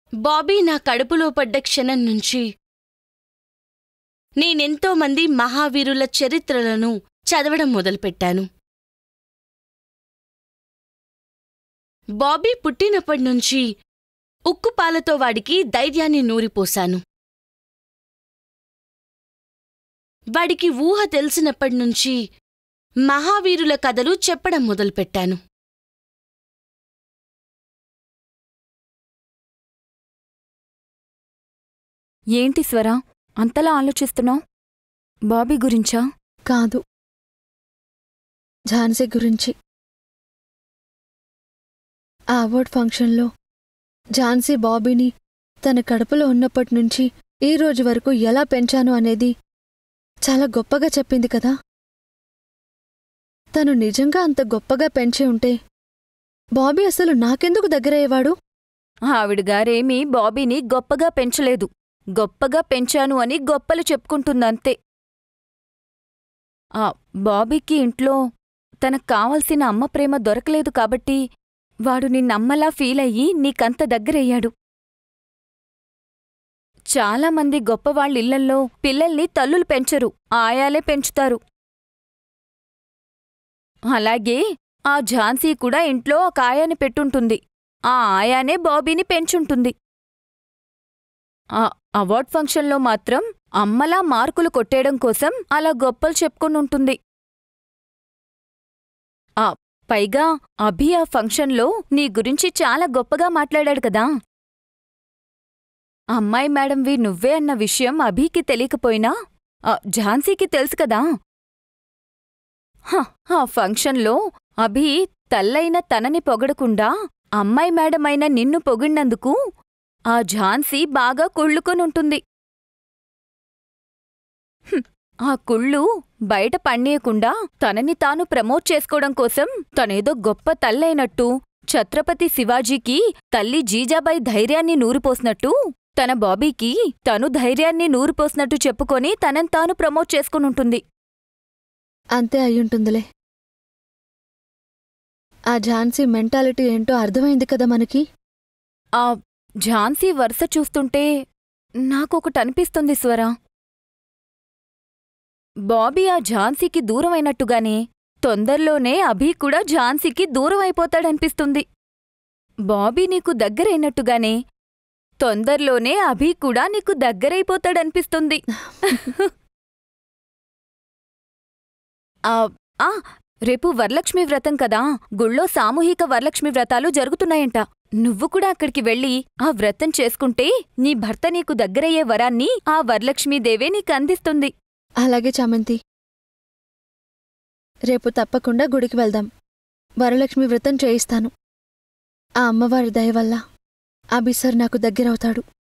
బాబీ నా కడుపులో పడ్డ క్షణం నుంచి నేనెంతో మంది మహావీరుల చరిత్రలను చదవడం మొదలుపెట్టాను బాబీ పుట్టినప్పటి నుంచి ఉక్కుపాలతో వాడికి ధైర్యాన్ని నూరిపోశాను వాడికి ఊహ తెలిసినప్పటి నుంచి మహావీరుల కథలు చెప్పడం మొదలుపెట్టాను ఏంటి స్వరా అంతలా ఆలోచిస్తున్నావు బాబీ గురించా కాదు ఝాన్సీ గురించి ఆ అవార్డ్ ఫంక్షన్లో ఝాన్సీ బాబీని తన కడుపులో ఉన్నప్పటి నుంచి ఈ రోజు వరకు ఎలా పెంచాను అనేది చాలా గొప్పగా చెప్పింది కదా తను నిజంగా అంత గొప్పగా పెంచి ఉంటే బాబీ అసలు నాకెందుకు దగ్గరయ్యేవాడు ఆవిడగారేమీ బాబీని గొప్పగా పెంచలేదు గొప్పగా పెంచాను అని గొప్పలు చెప్పుకుంటుందంతే ఆ బాబీకి ఇంట్లో తనకు కావలసిన అమ్మ ప్రేమ దొరకలేదు కాబట్టి వాడు నిన్నమ్మలా ఫీలయ్యి నీకంత దగ్గరయ్యాడు చాలామంది గొప్పవాళ్ళిళ్లల్లో పిల్లల్ని తల్లులు పెంచరు ఆయాలే పెంచుతారు అలాగే ఆ ఝాన్సీ కూడా ఇంట్లో ఒక ఆయాని పెట్టుంటుంది ఆ ఆయానే బాబీని పెంచుంటుంది ఆ అవార్డ్ ఫంక్షన్లో మాత్రం అమ్మలా మార్కులు కొట్టేయడం కోసం అలా గొప్పలు చెప్పుకునుంటుంది ఆ పైగా అభి ఆ ఫంక్షన్లో నీ గురించి చాలా గొప్పగా మాట్లాడాడు కదా అమ్మాయి మేడంవి నువ్వే అన్న విషయం అభికి తెలియకపోయినా ఆ ఝాన్సీకి తెలుసు కదా హ, ఆ ఫంక్షన్లో అభి తల్లైన తనని పొగడకుండా అమ్మాయి మేడమైన నిన్ను పొగిడినందుకు ఆ ఝాన్సీ బాగా కుళ్ళుకొనుంటుంది హ్మ్, ఆ కుళ్ళు బయట పన్నీయకుండా తనని తాను ప్రమోట్ చేసుకోవడం కోసం తనేదో గొప్ప తల్లైనట్టు ఛత్రపతి శివాజీకి తల్లి జీజాబాయి ధైర్యాన్ని నూరిపోసినట్టు తన బాబీకి తను ధైర్యాన్ని నూరిపోసినట్టు చెప్పుకొని తనని తాను ప్రమోట్ చేసుకునుంటుంది అంతే అయ్యుంటుందిలే ఆ ఝాన్సీ మెంటాలిటీ ఏంటో అర్థమైంది కదా మనకి ఆ ఝాన్సీ వరుస చూస్తుంటే నాకొకటనిపిస్తుంది స్వరా బాబీ ఆ ఝాన్సీకి దూరమైనట్టుగానే తొందరలోనే అభి కూడా ఝాన్సీకి దూరమైపోతాడనిపిస్తుంది బాబీ నీకు దగ్గరైనట్టుగానే తొందరలోనే అభి కూడా నీకు దగ్గరైపోతాడనిపిస్తుంది ఆ ఆ, రేపు వరలక్ష్మి వ్రతం కదా గుళ్ళో సామూహిక వరలక్ష్మి వ్రతాలు జరుగుతున్నాయంట నువ్వు కూడా అక్కడికి వెళ్ళి ఆ వ్రతం చేసుకుంటే నీ భర్త నీకు దగ్గరయ్యే వరాన్ని ఆ వరలక్ష్మీదేవే నీకు అందిస్తుంది అలాగే చామంతి రేపు తప్పకుండా గుడికి వెళ్దాం వరలక్ష్మి వ్రతం చేయిస్తాను ఆ అమ్మవారి దయ వల్ల అభిసర్ నాకు దగ్గరవుతాడు